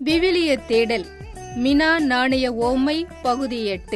விவிலிய தேடல் மினா நாணய ஓமை பகுதி எட்டு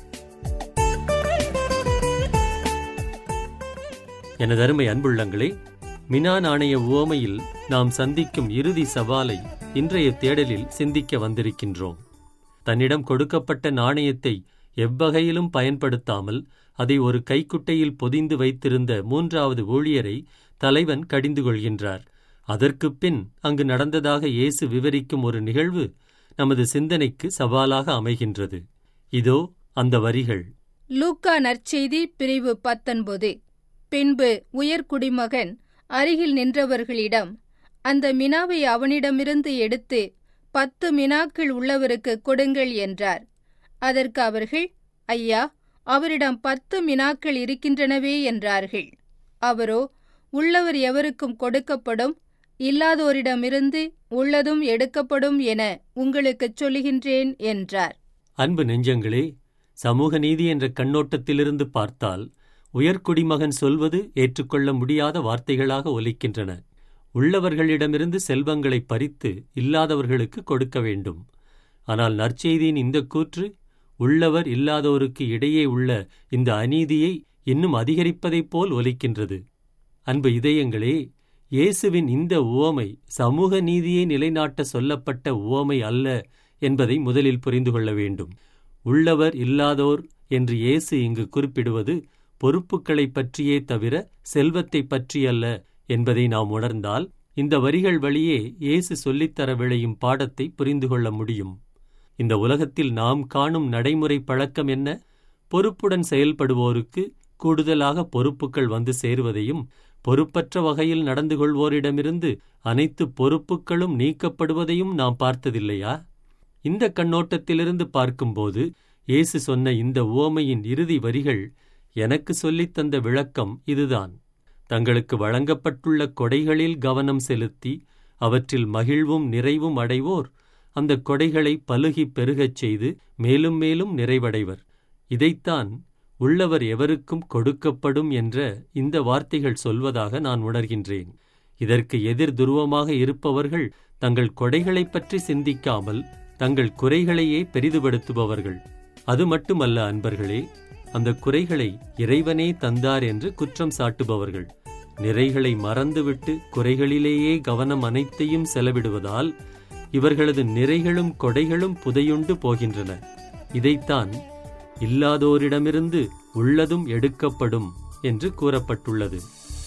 எனது அருமை அன்புள்ளங்களே மினா நாணய உவமையில் நாம் சந்திக்கும் இறுதி சவாலை இன்றைய தேடலில் சிந்திக்க வந்திருக்கின்றோம் தன்னிடம் கொடுக்கப்பட்ட நாணயத்தை எவ்வகையிலும் பயன்படுத்தாமல் அதை ஒரு கைக்குட்டையில் பொதிந்து வைத்திருந்த மூன்றாவது ஊழியரை தலைவன் கடிந்து கொள்கின்றார் அதற்குப் பின் அங்கு நடந்ததாக இயேசு விவரிக்கும் ஒரு நிகழ்வு நமது சிந்தனைக்கு சவாலாக அமைகின்றது இதோ அந்த வரிகள் லூக்கா நற்செய்தி பிரிவு பத்தொன்பது பின்பு உயர்குடிமகன் அருகில் நின்றவர்களிடம் அந்த மினாவை அவனிடமிருந்து எடுத்து பத்து மினாக்கள் உள்ளவருக்கு கொடுங்கள் என்றார் அதற்கு அவர்கள் ஐயா அவரிடம் பத்து மினாக்கள் இருக்கின்றனவே என்றார்கள் அவரோ உள்ளவர் எவருக்கும் கொடுக்கப்படும் இல்லாதோரிடமிருந்து உள்ளதும் எடுக்கப்படும் என உங்களுக்குச் சொல்லுகின்றேன் என்றார் அன்பு நெஞ்சங்களே சமூக நீதி என்ற கண்ணோட்டத்திலிருந்து பார்த்தால் உயர்குடிமகன் சொல்வது ஏற்றுக்கொள்ள முடியாத வார்த்தைகளாக ஒலிக்கின்றன உள்ளவர்களிடமிருந்து செல்வங்களை பறித்து இல்லாதவர்களுக்கு கொடுக்க வேண்டும் ஆனால் நற்செய்தியின் இந்த கூற்று உள்ளவர் இல்லாதோருக்கு இடையே உள்ள இந்த அநீதியை இன்னும் அதிகரிப்பதைப் போல் ஒலிக்கின்றது அன்பு இதயங்களே இயேசுவின் இந்த உவமை சமூக நீதியை நிலைநாட்ட சொல்லப்பட்ட உவமை அல்ல என்பதை முதலில் புரிந்து கொள்ள வேண்டும் உள்ளவர் இல்லாதோர் என்று இயேசு இங்கு குறிப்பிடுவது பொறுப்புகளைப் பற்றியே தவிர செல்வத்தை பற்றியல்ல என்பதை நாம் உணர்ந்தால் இந்த வரிகள் வழியே இயேசு சொல்லித்தர விளையும் பாடத்தை புரிந்து கொள்ள முடியும் இந்த உலகத்தில் நாம் காணும் நடைமுறை பழக்கம் என்ன பொறுப்புடன் செயல்படுவோருக்கு கூடுதலாக பொறுப்புகள் வந்து சேருவதையும் பொறுப்பற்ற வகையில் நடந்து கொள்வோரிடமிருந்து அனைத்து பொறுப்புகளும் நீக்கப்படுவதையும் நாம் பார்த்ததில்லையா இந்த கண்ணோட்டத்திலிருந்து பார்க்கும்போது இயேசு சொன்ன இந்த உவமையின் இறுதி வரிகள் எனக்கு சொல்லித் தந்த விளக்கம் இதுதான் தங்களுக்கு வழங்கப்பட்டுள்ள கொடைகளில் கவனம் செலுத்தி அவற்றில் மகிழ்வும் நிறைவும் அடைவோர் அந்த கொடைகளை பலுகிப் பெருகச் செய்து மேலும் மேலும் நிறைவடைவர் இதைத்தான் உள்ளவர் எவருக்கும் கொடுக்கப்படும் என்ற இந்த வார்த்தைகள் சொல்வதாக நான் உணர்கின்றேன் இதற்கு எதிர் துருவமாக இருப்பவர்கள் தங்கள் கொடைகளைப் பற்றி சிந்திக்காமல் தங்கள் குறைகளையே பெரிதுபடுத்துபவர்கள் அது மட்டுமல்ல அன்பர்களே அந்த குறைகளை இறைவனே தந்தார் என்று குற்றம் சாட்டுபவர்கள் நிறைகளை மறந்துவிட்டு குறைகளிலேயே கவனம் அனைத்தையும் செலவிடுவதால் இவர்களது நிறைகளும் கொடைகளும் புதையுண்டு போகின்றன இதைத்தான் இல்லாதோரிடமிருந்து உள்ளதும் எடுக்கப்படும் என்று கூறப்பட்டுள்ளது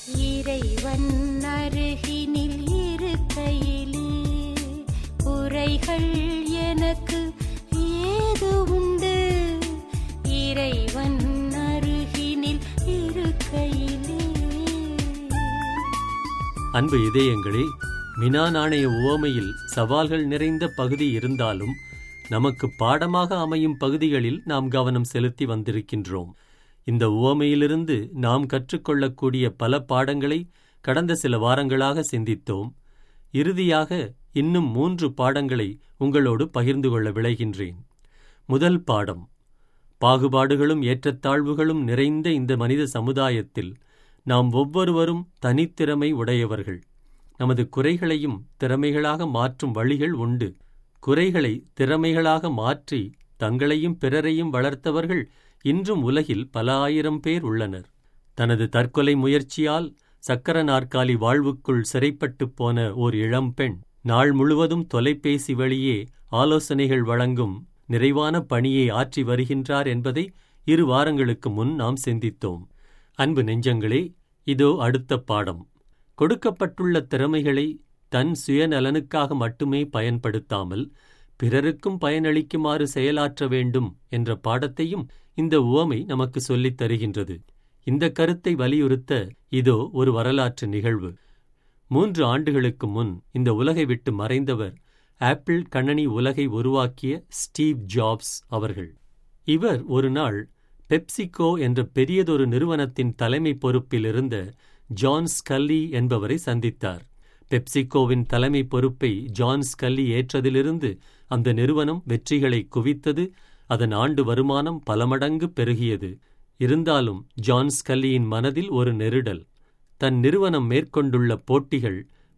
இறைவன் அருகினில் இருக்கையிலே குறைகள் எனக்கு ஏது உண்டு இறைவன் அருகினில் இருக்கையிலே அன்பு இதயங்களே மினா நாணய உவமையில் சவால்கள் நிறைந்த பகுதி இருந்தாலும் நமக்கு பாடமாக அமையும் பகுதிகளில் நாம் கவனம் செலுத்தி வந்திருக்கின்றோம் இந்த உவமையிலிருந்து நாம் கற்றுக்கொள்ளக்கூடிய பல பாடங்களை கடந்த சில வாரங்களாக சிந்தித்தோம் இறுதியாக இன்னும் மூன்று பாடங்களை உங்களோடு பகிர்ந்து கொள்ள விளைகின்றேன் முதல் பாடம் பாகுபாடுகளும் ஏற்றத்தாழ்வுகளும் நிறைந்த இந்த மனித சமுதாயத்தில் நாம் ஒவ்வொருவரும் தனித்திறமை உடையவர்கள் நமது குறைகளையும் திறமைகளாக மாற்றும் வழிகள் உண்டு குறைகளை திறமைகளாக மாற்றி தங்களையும் பிறரையும் வளர்த்தவர்கள் இன்றும் உலகில் பல ஆயிரம் பேர் உள்ளனர் தனது தற்கொலை முயற்சியால் சக்கர நாற்காலி வாழ்வுக்குள் சிறைப்பட்டுப் போன ஓர் இளம்பெண் நாள் முழுவதும் தொலைபேசி வழியே ஆலோசனைகள் வழங்கும் நிறைவான பணியை ஆற்றி வருகின்றார் என்பதை இரு வாரங்களுக்கு முன் நாம் சிந்தித்தோம் அன்பு நெஞ்சங்களே இதோ அடுத்த பாடம் கொடுக்கப்பட்டுள்ள திறமைகளை தன் சுயநலனுக்காக மட்டுமே பயன்படுத்தாமல் பிறருக்கும் பயனளிக்குமாறு செயலாற்ற வேண்டும் என்ற பாடத்தையும் இந்த உவமை நமக்கு சொல்லித் தருகின்றது இந்த கருத்தை வலியுறுத்த இதோ ஒரு வரலாற்று நிகழ்வு மூன்று ஆண்டுகளுக்கு முன் இந்த உலகை விட்டு மறைந்தவர் ஆப்பிள் கணனி உலகை உருவாக்கிய ஸ்டீவ் ஜாப்ஸ் அவர்கள் இவர் ஒரு நாள் பெப்சிகோ என்ற பெரியதொரு நிறுவனத்தின் தலைமை பொறுப்பில் இருந்த ஜான் ஸ்கல்லி என்பவரை சந்தித்தார் பெப்சிகோவின் தலைமை பொறுப்பை ஜான் ஸ்கல்லி ஏற்றதிலிருந்து அந்த நிறுவனம் வெற்றிகளை குவித்தது அதன் ஆண்டு வருமானம் பல மடங்கு பெருகியது இருந்தாலும் ஜான் ஸ்கல்லியின் மனதில் ஒரு நெருடல் தன் நிறுவனம் மேற்கொண்டுள்ள போட்டிகள்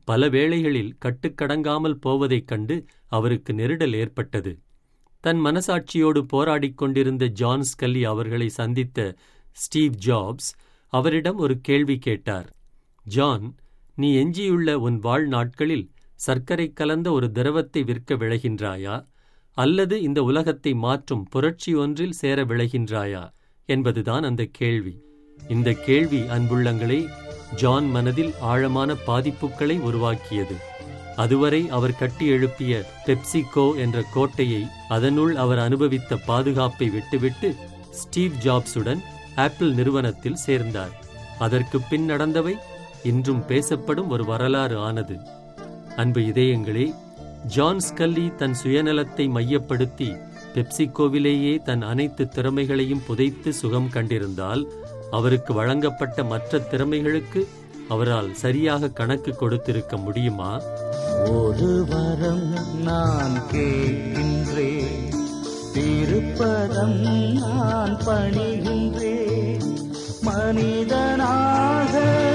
பல வேளைகளில் கட்டுக்கடங்காமல் போவதைக் கண்டு அவருக்கு நெருடல் ஏற்பட்டது தன் மனசாட்சியோடு போராடிக் கொண்டிருந்த ஜான் ஸ்கல்லி அவர்களை சந்தித்த ஸ்டீவ் ஜாப்ஸ் அவரிடம் ஒரு கேள்வி கேட்டார் ஜான் நீ எஞ்சியுள்ள உன் வாழ்நாட்களில் சர்க்கரை கலந்த ஒரு திரவத்தை விற்க விளைகின்றாயா அல்லது இந்த உலகத்தை மாற்றும் புரட்சி ஒன்றில் சேர விளைகின்றாயா என்பதுதான் அந்த கேள்வி இந்த கேள்வி அன்புள்ளங்களே ஜான் மனதில் ஆழமான பாதிப்புகளை உருவாக்கியது அதுவரை அவர் கட்டி எழுப்பிய பெப்சிகோ என்ற கோட்டையை அதனுள் அவர் அனுபவித்த பாதுகாப்பை விட்டுவிட்டு ஸ்டீவ் ஜாப்ஸுடன் ஆப்பிள் நிறுவனத்தில் சேர்ந்தார் அதற்கு பின் நடந்தவை இன்றும் பேசப்படும் ஒரு வரலாறு ஆனது அன்பு இதயங்களே ஜான் ஸ்கல்லி தன் சுயநலத்தை மையப்படுத்தி பெப்சிகோவிலேயே தன் அனைத்து திறமைகளையும் புதைத்து சுகம் கண்டிருந்தால் அவருக்கு வழங்கப்பட்ட மற்ற திறமைகளுக்கு அவரால் சரியாக கணக்கு கொடுத்திருக்க முடியுமா ஒரு வரம் நான் கேட்கின்றேன் திருப்பதம் நான் பணிகின்றேன் மனிதனாக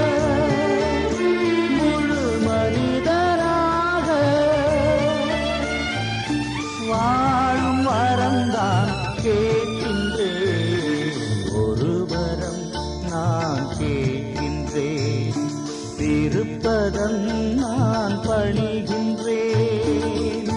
முழு மனிதனாக வாழும் வரம்தான் கேட்கின்றேன் ஒரு வரம் நான் கேட்கின்றேன் திருப்பதம் நான் பணிகின்றேன்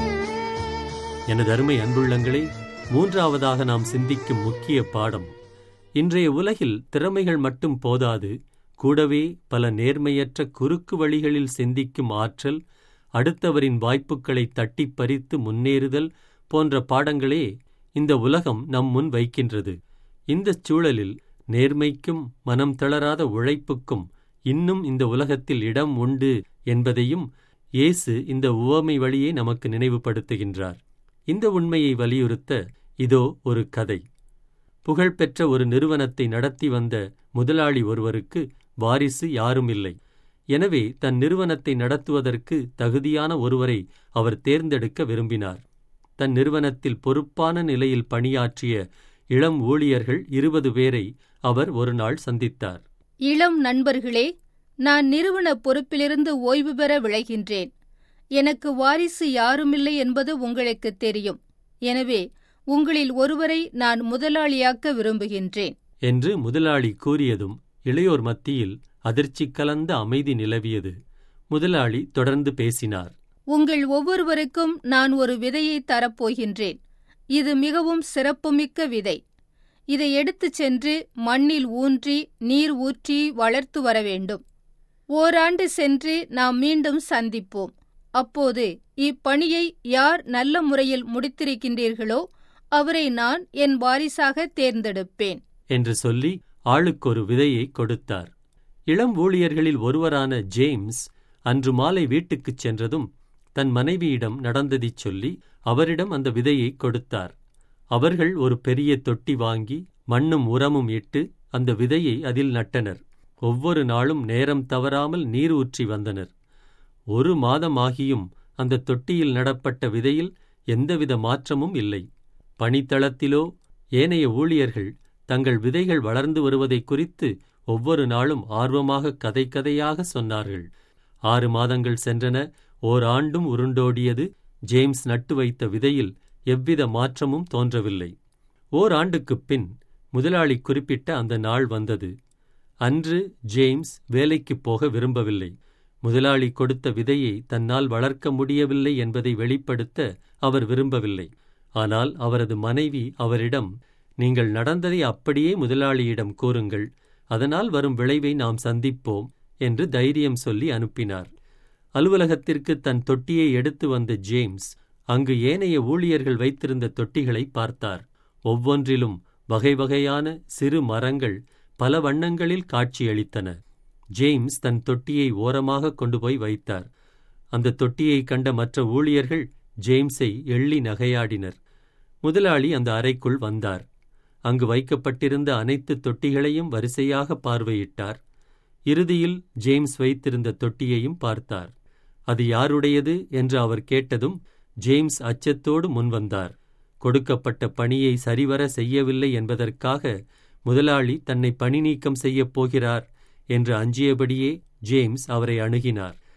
எனது அருமை அன்புள்ளங்களே மூன்றாவதாக நாம் சிந்திக்கும் முக்கிய பாடம் இன்றைய உலகில் திறமைகள் மட்டும் போதாது கூடவே பல நேர்மையற்ற குறுக்கு வழிகளில் சிந்திக்கும் ஆற்றல் அடுத்தவரின் வாய்ப்புகளை தட்டிப் பறித்து முன்னேறுதல் போன்ற பாடங்களே இந்த உலகம் நம் முன் வைக்கின்றது இந்தச் சூழலில் நேர்மைக்கும் மனம் தளராத உழைப்புக்கும் இன்னும் இந்த உலகத்தில் இடம் உண்டு என்பதையும் இயேசு இந்த உவமை வழியே நமக்கு நினைவுபடுத்துகின்றார் இந்த உண்மையை வலியுறுத்த இதோ ஒரு கதை புகழ்பெற்ற ஒரு நிறுவனத்தை நடத்தி வந்த முதலாளி ஒருவருக்கு வாரிசு யாரும் இல்லை எனவே தன் நிறுவனத்தை நடத்துவதற்கு தகுதியான ஒருவரை அவர் தேர்ந்தெடுக்க விரும்பினார் தன் நிறுவனத்தில் பொறுப்பான நிலையில் பணியாற்றிய இளம் ஊழியர்கள் இருபது பேரை அவர் ஒரு நாள் சந்தித்தார் இளம் நண்பர்களே நான் நிறுவன பொறுப்பிலிருந்து ஓய்வு பெற விளைகின்றேன் எனக்கு வாரிசு யாருமில்லை என்பது உங்களுக்குத் தெரியும் எனவே உங்களில் ஒருவரை நான் முதலாளியாக்க விரும்புகின்றேன் என்று முதலாளி கூறியதும் இளையோர் மத்தியில் அதிர்ச்சி கலந்த அமைதி நிலவியது முதலாளி தொடர்ந்து பேசினார் உங்கள் ஒவ்வொருவருக்கும் நான் ஒரு விதையை தரப்போகின்றேன் இது மிகவும் சிறப்புமிக்க விதை இதை எடுத்துச் சென்று மண்ணில் ஊன்றி நீர் ஊற்றி வளர்த்து வர வேண்டும் ஓராண்டு சென்று நாம் மீண்டும் சந்திப்போம் அப்போது இப்பணியை யார் நல்ல முறையில் முடித்திருக்கின்றீர்களோ அவரை நான் என் வாரிசாக தேர்ந்தெடுப்பேன் என்று சொல்லி ஆளுக்கொரு விதையை கொடுத்தார் இளம் ஊழியர்களில் ஒருவரான ஜேம்ஸ் அன்று மாலை வீட்டுக்குச் சென்றதும் தன் மனைவியிடம் நடந்ததைச் சொல்லி அவரிடம் அந்த விதையை கொடுத்தார் அவர்கள் ஒரு பெரிய தொட்டி வாங்கி மண்ணும் உரமும் இட்டு அந்த விதையை அதில் நட்டனர் ஒவ்வொரு நாளும் நேரம் தவறாமல் நீர் ஊற்றி வந்தனர் ஒரு மாதமாகியும் அந்த தொட்டியில் நடப்பட்ட விதையில் எந்தவித மாற்றமும் இல்லை பணித்தளத்திலோ ஏனைய ஊழியர்கள் தங்கள் விதைகள் வளர்ந்து வருவதை குறித்து ஒவ்வொரு நாளும் ஆர்வமாக கதை கதையாக சொன்னார்கள் ஆறு மாதங்கள் சென்றன ஓர் ஆண்டும் உருண்டோடியது ஜேம்ஸ் நட்டு வைத்த விதையில் எவ்வித மாற்றமும் தோன்றவில்லை ஓர் ஆண்டுக்குப் பின் முதலாளி குறிப்பிட்ட அந்த நாள் வந்தது அன்று ஜேம்ஸ் வேலைக்குப் போக விரும்பவில்லை முதலாளி கொடுத்த விதையை தன்னால் வளர்க்க முடியவில்லை என்பதை வெளிப்படுத்த அவர் விரும்பவில்லை ஆனால் அவரது மனைவி அவரிடம் நீங்கள் நடந்ததை அப்படியே முதலாளியிடம் கூறுங்கள் அதனால் வரும் விளைவை நாம் சந்திப்போம் என்று தைரியம் சொல்லி அனுப்பினார் அலுவலகத்திற்கு தன் தொட்டியை எடுத்து வந்த ஜேம்ஸ் அங்கு ஏனைய ஊழியர்கள் வைத்திருந்த தொட்டிகளை பார்த்தார் ஒவ்வொன்றிலும் வகை வகையான சிறு மரங்கள் பல வண்ணங்களில் காட்சியளித்தன ஜேம்ஸ் தன் தொட்டியை ஓரமாக கொண்டு போய் வைத்தார் அந்த தொட்டியை கண்ட மற்ற ஊழியர்கள் ஜேம்ஸை எள்ளி நகையாடினர் முதலாளி அந்த அறைக்குள் வந்தார் அங்கு வைக்கப்பட்டிருந்த அனைத்து தொட்டிகளையும் வரிசையாக பார்வையிட்டார் இறுதியில் ஜேம்ஸ் வைத்திருந்த தொட்டியையும் பார்த்தார் அது யாருடையது என்று அவர் கேட்டதும் ஜேம்ஸ் அச்சத்தோடு முன்வந்தார் கொடுக்கப்பட்ட பணியை சரிவர செய்யவில்லை என்பதற்காக முதலாளி தன்னை பணி நீக்கம் செய்யப் போகிறார் என்று அஞ்சியபடியே ஜேம்ஸ் அவரை அணுகினார்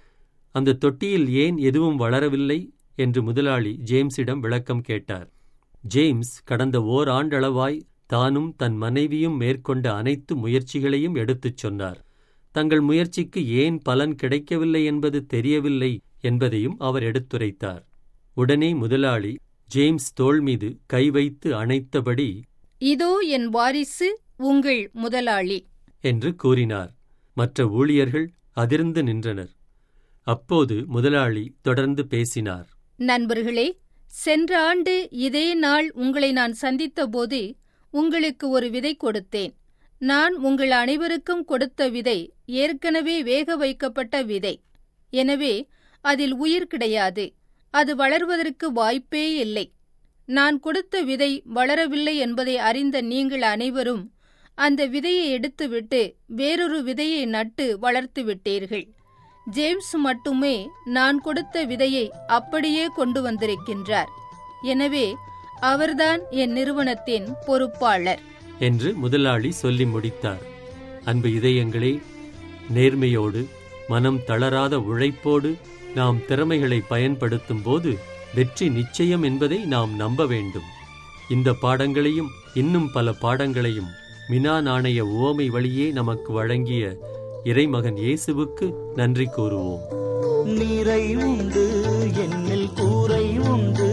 அந்த தொட்டியில் ஏன் எதுவும் வளரவில்லை என்று முதலாளி ஜேம்ஸிடம் விளக்கம் கேட்டார் ஜேம்ஸ் கடந்த ஓராண்டளவாய் தானும் தன் மனைவியும் மேற்கொண்ட அனைத்து முயற்சிகளையும் எடுத்துச் சொன்னார் தங்கள் முயற்சிக்கு ஏன் பலன் கிடைக்கவில்லை என்பது தெரியவில்லை என்பதையும் அவர் எடுத்துரைத்தார் உடனே முதலாளி ஜேம்ஸ் தோள் மீது கை வைத்து அணைத்தபடி இதோ என் வாரிசு உங்கள் முதலாளி என்று கூறினார் மற்ற ஊழியர்கள் அதிர்ந்து நின்றனர் அப்போது முதலாளி தொடர்ந்து பேசினார் நண்பர்களே சென்ற ஆண்டு இதே நாள் உங்களை நான் சந்தித்தபோது உங்களுக்கு ஒரு விதை கொடுத்தேன் நான் உங்கள் அனைவருக்கும் கொடுத்த விதை ஏற்கனவே வேக வைக்கப்பட்ட விதை எனவே அதில் உயிர் கிடையாது அது வளர்வதற்கு வாய்ப்பே இல்லை நான் கொடுத்த விதை வளரவில்லை என்பதை அறிந்த நீங்கள் அனைவரும் அந்த விதையை எடுத்துவிட்டு வேறொரு விதையை நட்டு வளர்த்து விட்டீர்கள் ஜேம்ஸ் மட்டுமே நான் கொடுத்த விதையை அப்படியே கொண்டு வந்திருக்கின்றார் எனவே அவர்தான் என் நிறுவனத்தின் பொறுப்பாளர் என்று முதலாளி சொல்லி முடித்தார் அன்பு இதயங்களே நேர்மையோடு மனம் தளராத உழைப்போடு நாம் திறமைகளை பயன்படுத்தும் போது வெற்றி நிச்சயம் என்பதை நாம் நம்ப வேண்டும் இந்த பாடங்களையும் இன்னும் பல பாடங்களையும் மினா நாணய உவமை வழியே நமக்கு வழங்கிய இறைமகன் இயேசுவுக்கு நன்றி கூறுவோம் நீரை உண்டு என்னில் கூரை உண்டு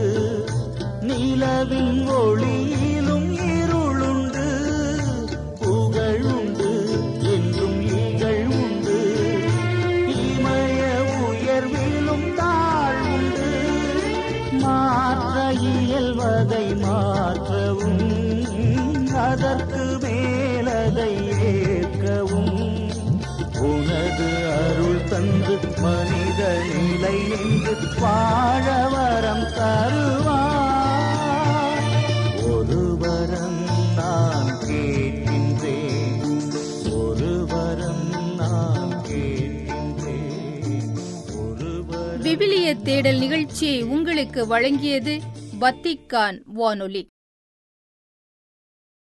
நிலவின் ஒளியிலும் இருளுண்டு புகழுண்டு என்றும் ஈகள் உண்டு இமய உயர்விலும் தாழ்வுண்டு மாற்ற இயல்வதை மாற்றவும் அதற்கு மேலதை ஏற்கவும் உனது அருள் தந்து மனித நிலை என்று வாழ வரம் தருவார் ஒரு வரம் நான் கேட்கின்றேன் ஒரு வரம் நான் கேட்கின்றேன் ஒரு வரம் விவிலிய தேடல் நிகழ்ச்சியை உங்களுக்கு வழங்கியது வத்திக்கான் வானொலி